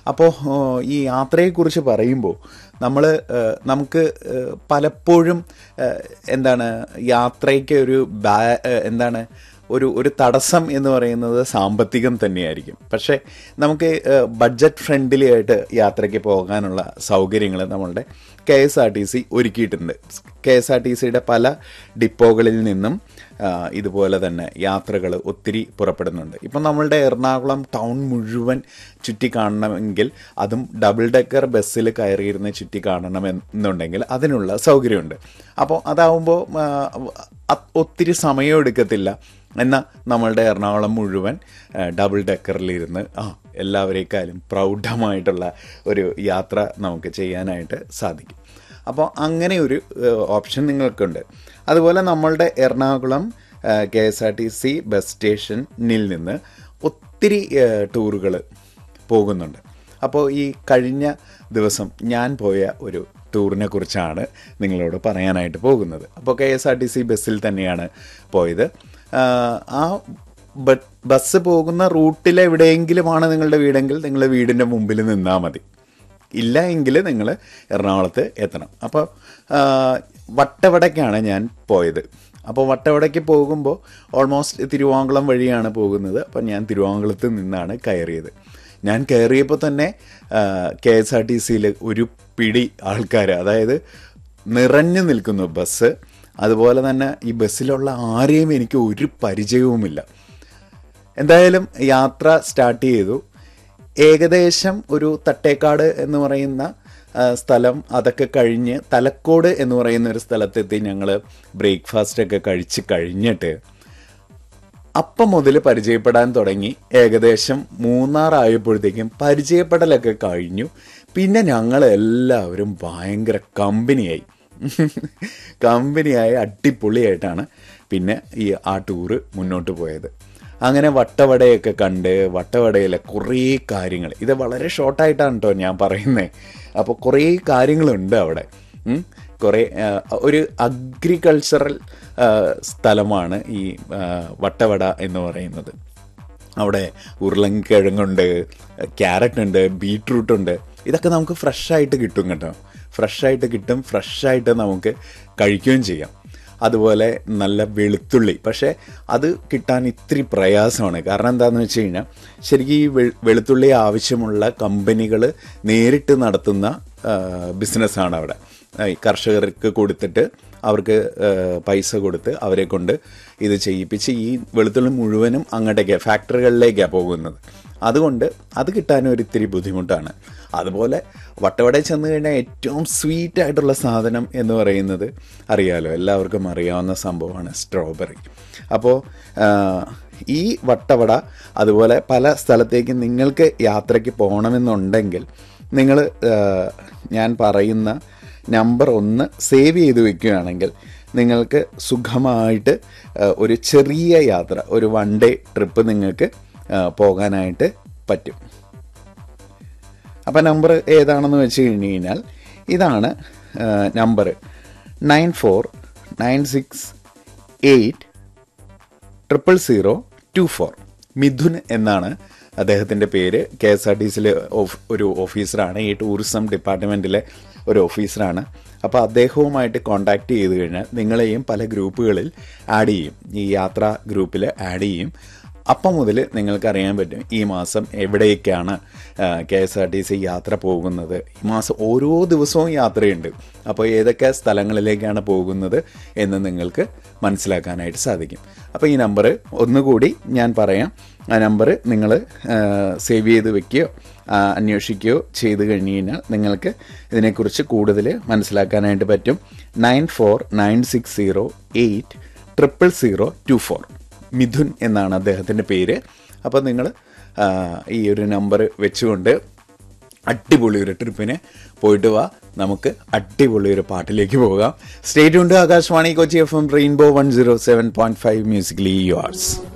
അപ്പോൾ ഈ യാത്രയെക്കുറിച്ച് പറയുമ്പോൾ നമ്മൾ നമുക്ക് ഏഹ്, പലപ്പോഴും ഏഹ്, എന്താണ് യാത്രയ്ക്ക് ഒരു ബാ ഏഹ്, എന്താണ് ഒരു ഒരു തടസ്സം എന്ന് പറയുന്നത് സാമ്പത്തികം തന്നെയായിരിക്കും പക്ഷേ നമുക്ക് ബഡ്ജറ്റ് ഫ്രണ്ട്ലി ആയിട്ട് യാത്രയ്ക്ക് പോകാനുള്ള സൗകര്യങ്ങൾ നമ്മളുടെ K S R T C ഒരുക്കിയിട്ടുണ്ട് കെ എസ് ആർ ടി സിയുടെ പല ഡിപ്പോകളിൽ നിന്നും ആ, ഇതുപോലെ തന്നെ യാത്രകൾ ഒത്തിരി പുറപ്പെടുന്നുണ്ട് ഇപ്പം നമ്മളുടെ എറണാകുളം ടൗൺ മുഴുവൻ ചുറ്റി കാണണമെങ്കിൽ അതും ഡബിൾ ഡെക്കർ ബസ്സിൽ കയറിയിരുന്ന് ചുറ്റി കാണണമെന്നുണ്ടെങ്കിൽ അതിനുള്ള സൗകര്യമുണ്ട് അപ്പോൾ അതാവുമ്പോൾ ആ, അ- ഒത്തിരി സമയം എടുക്കത്തില്ല എന്നാൽ നമ്മളുടെ എറണാകുളം മുഴുവൻ ആ, ഡബിൾ ഡെക്കറിലിരുന്ന് ആ എല്ലാവരേക്കാളും പ്രൗഢമായിട്ടുള്ള ഒരു യാത്ര നമുക്ക് ചെയ്യാനായിട്ട് സാധിക്കും അപ്പോൾ അങ്ങനെ ഒരു ഏഹ്, ഓപ്ഷൻ നിങ്ങൾക്കുണ്ട് അതുപോലെ നമ്മളുടെ Ernakulam K S R T C bus സ്റ്റേഷനിൽ നിന്ന് ഒത്തിരി ടൂറുകൾ പോകുന്നുണ്ട് അപ്പോൾ ഈ കഴിഞ്ഞ ദിവസം ഞാൻ പോയ ഒരു ടൂറിനെ കുറിച്ചാണ് നിങ്ങളോട് പറയാനായിട്ട് പോകുന്നത് അപ്പോൾ K S R T C ബസ്സിൽ തന്നെയാണ് പോയത് ആഹ് ആ ബ- ബസ് പോകുന്ന റൂട്ടിൽ എവിടെയെങ്കിലുമാണ് നിങ്ങളുടെ വീടെങ്കിൽ നിങ്ങളുടെ വീടിൻ്റെ മുമ്പിൽ നിന്നാൽ മതി ഇല്ല എങ്കിൽ നിങ്ങൾ എറണാകുളത്ത് എത്തണം അപ്പോൾ വട്ടവടയ്ക്കാണ് ഞാൻ പോയത് അപ്പോൾ വട്ടവടയ്ക്ക് പോകുമ്പോൾ ഓൾമോസ്റ്റ് തിരുവാങ്കുളം വഴിയാണ് പോകുന്നത് അപ്പോൾ ഞാൻ തിരുവാങ്കുളത്ത് നിന്നാണ് കയറിയത് ഞാൻ കയറിയപ്പോൾ തന്നെ കെ എസ് ആർ ടി സിയിൽ ഒരു പിടി ആൾക്കാർ അതായത് നിറഞ്ഞു നിൽക്കുന്നു ബസ് അതുപോലെ തന്നെ ഈ ബസ്സിലുള്ള ആരെയും എനിക്ക് ഒരു പരിചയവുമില്ല എന്തായാലും യാത്ര സ്റ്റാർട്ട് ചെയ്തു ഏകദേശം ഒരു തട്ടേക്കാട് എന്ന് പറയുന്ന ആ, സ്ഥലം അതൊക്കെ കഴിഞ്ഞ് തലക്കോട് എന്ന് പറയുന്ന ഒരു സ്ഥലത്തെത്തി ഞങ്ങൾ ബ്രേക്ക്ഫാസ്റ്റ് ഒക്കെ കഴിച്ച് കഴിഞ്ഞിട്ട് അപ്പം മുതൽ പരിചയപ്പെടാൻ തുടങ്ങി ഏകദേശം മൂന്നാറായപ്പോഴത്തേക്കും പരിചയപ്പെടലൊക്കെ കഴിഞ്ഞു പിന്നെ ഞങ്ങൾ എല്ലാവരും ഭയങ്കര കമ്പനിയായി കമ്പനിയായി അടിപൊളിയായിട്ടാണ് പിന്നെ ഈ ആ ടൂറ് മുന്നോട്ട് പോയത് അങ്ങനെ വട്ടവടയൊക്കെ കണ്ട് വട്ടവടയിലെ കുറേ കാര്യങ്ങൾ ഇത് വളരെ ഷോർട്ടായിട്ടാണ് കേട്ടോ ഞാൻ പറയുന്നത് അപ്പോൾ കുറേ കാര്യങ്ങളുണ്ട് അവിടെ ഉം. കുറേ ആ, ഒരു അഗ്രികൾച്ചറൽ ആ, സ്ഥലമാണ് ഈ ആ, വട്ടവട എന്ന് പറയുന്നത് അവിടെ ഉരുളൻകിഴങ്ങുണ്ട് ക്യാരറ്റ് ഉണ്ട് ബീട്രൂട്ട് ഉണ്ട് ഇതൊക്കെ നമുക്ക് ഫ്രഷായിട്ട് കിട്ടും കേട്ടോ ഫ്രഷായിട്ട് കിട്ടും ഫ്രഷായിട്ട് നമുക്ക് കഴിക്കുകയും ചെയ്യാം അതുപോലെ നല്ല വെളുത്തുള്ളി പക്ഷേ അത് കിട്ടാൻ ഇത്തിരി പ്രയാസമാണ് കാരണം എന്താണെന്ന് വെച്ച് കഴിഞ്ഞാൽ ശരിക്കും ഈ വെ- വെളുത്തുള്ളി ആവശ്യമുള്ള കമ്പനികൾ നേരിട്ട് നടത്തുന്ന ബിസിനസ്സാണ് അവിടെ ആ, ഈ കർഷകർക്ക് കൊടുത്തിട്ട് അവർക്ക് ആ, പൈസ കൊടുത്ത് അവരെ കൊണ്ട് ഇത് ചെയ്യിപ്പിച്ച് ഈ വെളുത്തുള്ളി മുഴുവനും അങ്ങോട്ടേക്കാണ് ഫാക്ടറികളിലേക്കാണ് പോകുന്നത് അതുകൊണ്ട് അത് കിട്ടാനും ഒരു ഇത്തിരി ബുദ്ധിമുട്ടാണ് അതുപോലെ വട്ടവടയിൽ ചെന്ന് കഴിഞ്ഞാൽ ഏറ്റവും സ്വീറ്റ് ആയിട്ടുള്ള സാധനം എന്ന് പറയുന്നത് അറിയാലോ എല്ലാവർക്കും അറിയാവുന്ന സംഭവമാണ് സ്ട്രോബെറി അപ്പോൾ ആ, ഈ വട്ടവട അതുപോലെ പല സ്ഥലത്തേക്ക് നിങ്ങൾക്ക് യാത്രയ്ക്ക് പോകണമെന്നുണ്ടെങ്കിൽ നിങ്ങൾ ഞാൻ പറയുന്ന നമ്പർ ഒന്ന് സേവ് ചെയ്ത് വെക്കുകയാണെങ്കിൽ നിങ്ങൾക്ക് സുഖമായിട്ട് ആ, ഒരു ചെറിയ യാത്ര ഒരു വൺ ഡേ ട്രിപ്പ് നിങ്ങൾക്ക് ആ, പോകാനായിട്ട് പറ്റും അപ്പം നമ്പർ ഏതാണെന്ന് വെച്ച് കഴിഞ്ഞ് കഴിഞ്ഞാൽ ഇതാണ് number nine four nine six eight triple zero two four Mithun എന്നാണ് അദ്ദേഹത്തിൻ്റെ പേര് കെ എസ് ആർ ടി സിയിലെ ഒരു ഓഫീസറാണ് ഈ ടൂറിസം ഡിപ്പാർട്ട്മെൻറ്റിലെ ഒരു ഓഫീസറാണ് അപ്പോൾ അദ്ദേഹവുമായിട്ട് കോൺടാക്റ്റ് ചെയ്ത് കഴിഞ്ഞാൽ നിങ്ങളെയും പല ഗ്രൂപ്പുകളിൽ ആഡ് ചെയ്യും ഈ യാത്രാ ഗ്രൂപ്പിൽ ആഡ് ചെയ്യും അപ്പം മുതൽ നിങ്ങൾക്ക് അറിയാൻ പറ്റും ഈ മാസം എവിടേക്കാണ് K S R T C യാത്ര പോകുന്നത് ഈ മാസം ഓരോ ദിവസവും യാത്രയുണ്ട് അപ്പോൾ ഏതൊക്കെ സ്ഥലങ്ങളിലേക്കാണ് പോകുന്നത് എന്ന് നിങ്ങൾക്ക് മനസ്സിലാക്കാനായിട്ട് സാധിക്കും അപ്പോൾ ഈ നമ്പർ ഒന്നുകൂടി ഞാൻ പറയാം ആ നമ്പർ നിങ്ങൾ സേവ് ചെയ്ത് വെക്കുകയോ ആ, അന്വേഷിക്കുകയോ ചെയ്ത് കഴിഞ്ഞ് കഴിഞ്ഞാൽ നിങ്ങൾക്ക് ഇതിനെക്കുറിച്ച് കൂടുതൽ മനസ്സിലാക്കാനായിട്ട് പറ്റും nine four nine six zero eight triple zero two four Mithun എന്നാണ് അദ്ദേഹത്തിൻ്റെ പേര് അപ്പോൾ നിങ്ങൾ ഈ ഒരു നമ്പർ വെച്ചുകൊണ്ട് അടിപൊളി ഒരു ട്രിപ്പിന് പോയിട്ട് വാ നമുക്ക് അടിപൊളി ഒരു പാട്ടിലേക്ക് പോകാം സ്റ്റേറ്റ് ഉണ്ട് Akashvani Kochi F M rainbow one zero seven point five musically yours